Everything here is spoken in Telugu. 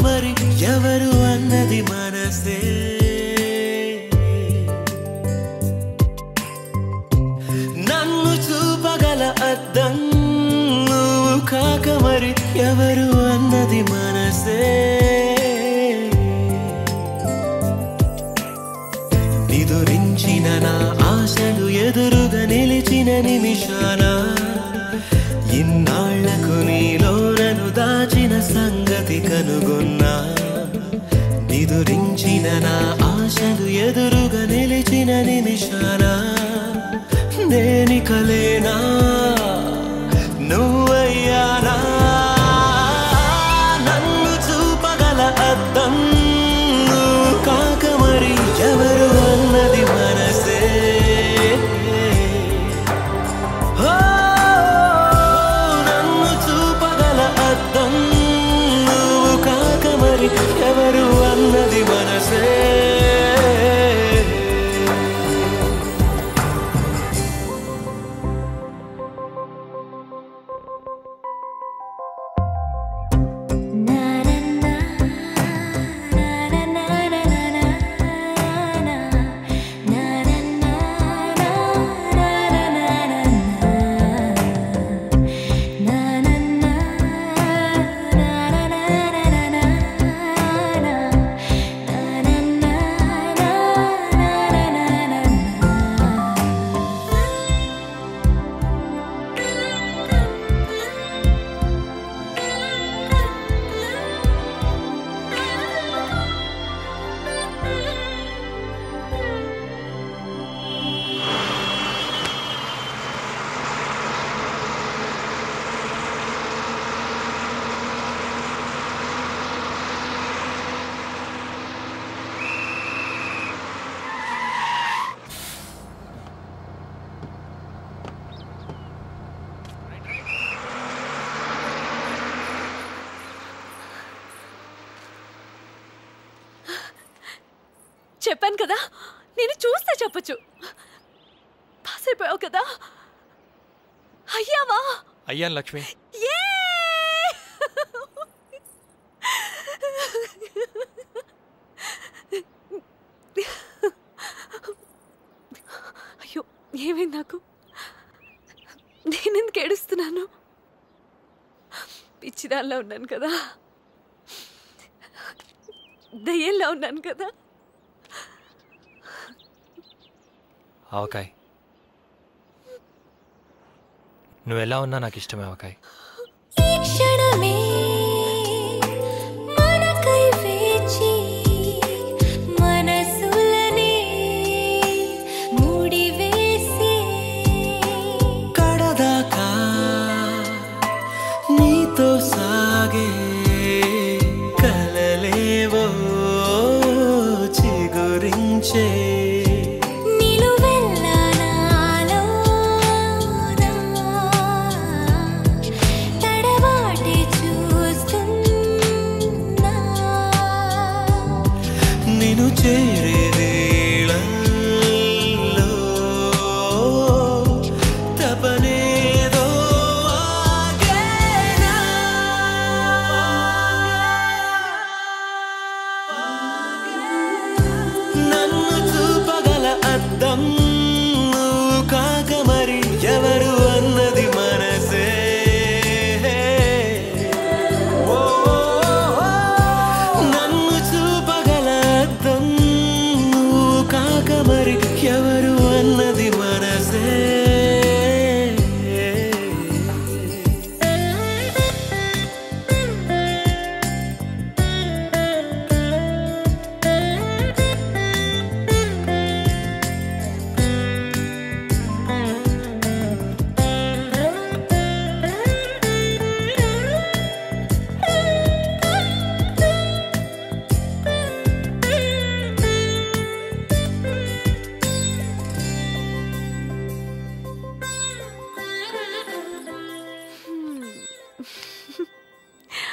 మరి ఎవరు అన్నది మనసే నన్ను చూపగల అద్దం నువ్వు కాక మరి ఎవరు అన్నది మనసే నిదురించిన నా ఆశలు ఎదురుగా నిలిచిన నిమిషాన ఇన్నాళ్లకు నీలో నన్ను దాచిన సంగతి కనుగొన్నా నిదురించిన నా ఆశలు ఎదురుగా నిలిచిన నిమిషాన నేనికలేనా నువ్వయ్యానా నన్ను చూపగల అద్దం నువ్వు కాక మరి ఎవరు అన్నది మనసే ఓ, నన్ను చూపగల అద్దం నువ్వు కాక మరి ఎవరు అన్నది మనసే చెప్పాను కదా నేను చూస్తే చెప్పొచ్చు పాస్ అయిపోయావు కదా అయ్యావా అయ్యాను లక్ష్మి ఏ అయ్యో ఏమైంది నాకు నేనెందుకు ఏడుస్తున్నాను పిచ్చిదానిలా ఉన్నాను కదా దయ్యంలా ఉన్నాను కదా ఆవకాయ్ నువ్వు ఎలా ఉన్నా నాకు ఇష్టమే ఆవకాయ్ ఈ క్షణమే మనకై వేచి మనసులనే ముడివేసి కడదాకా నీతో సాగే కలలేవో చిగురించే నిలువెల్లా నాలోనా తడబాటి చూస్తున్నా నిన్ను చేరేదే